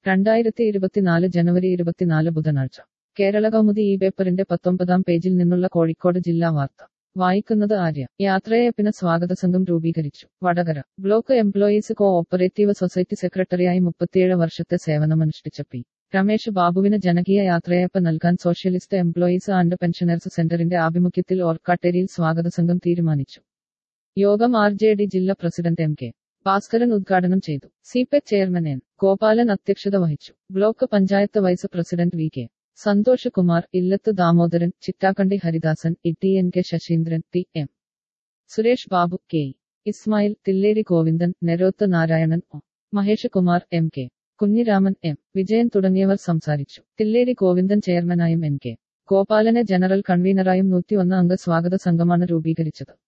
രണ്ടായിരത്തി ഇരുപത്തിനാല് ജനുവരി ഇരുപത്തിനാല് ബുധനാഴ്ച കേരള കൗമുദി ഈ പേപ്പറിന്റെ പത്തൊമ്പതാം പേജിൽ നിന്നുള്ള കോഴിക്കോട് ജില്ലാ വാർത്ത വായിക്കുന്നത് ആര്യ യാത്രയയപ്പിന് സ്വാഗത സംഘം രൂപീകരിച്ചു Vadakara block employees cooperative society സെക്രട്ടറിയായി മുപ്പത്തിയേഴ് വർഷത്തെ സേവനമനുഷ്ഠിച്ച പി രമേശ് ബാബുവിന് ജനകീയ യാത്രയയപ്പ് നൽകാൻ സോഷ്യലിസ്റ്റ് എംപ്ലോയീസ് ആൻഡ് പെൻഷനേഴ്സ് സെന്ററിന്റെ ആഭിമുഖ്യത്തിൽ ഓർക്കാട്ടേരിയിൽ സ്വാഗത സംഘം തീരുമാനിച്ചു യോഗം ആർ ജെ ഡി ജില്ലാ പ്രസിഡന്റ് എം കെ ഭാസ്കരൻ ഉദ്ഘാടനം ചെയ്തു സിപെക് ചെയർമാൻ എൻ ഗോപാലൻ അധ്യക്ഷത വഹിച്ചു block panchayat vice president V K Santhosh Kumar Illath Damodaran Chittakandi Haridasan E N K Saseendran T M Suresh Babu K Ismail Thilleri Govindan Neroth Narayanan O Mahesh Kumar M K Kunhiraman M Vijayan തുടങ്ങിയവർ സംസാരിച്ചു തില്ലേരി ഗോവിന്ദൻ ചെയർമാനായും എൻ കെ ഗോപാലനെ ജനറൽ കൺവീനറായും നൂറ്റിയൊന്ന് അംഗ സ്വാഗത സംഘമാണ് രൂപീകരിച്ചത്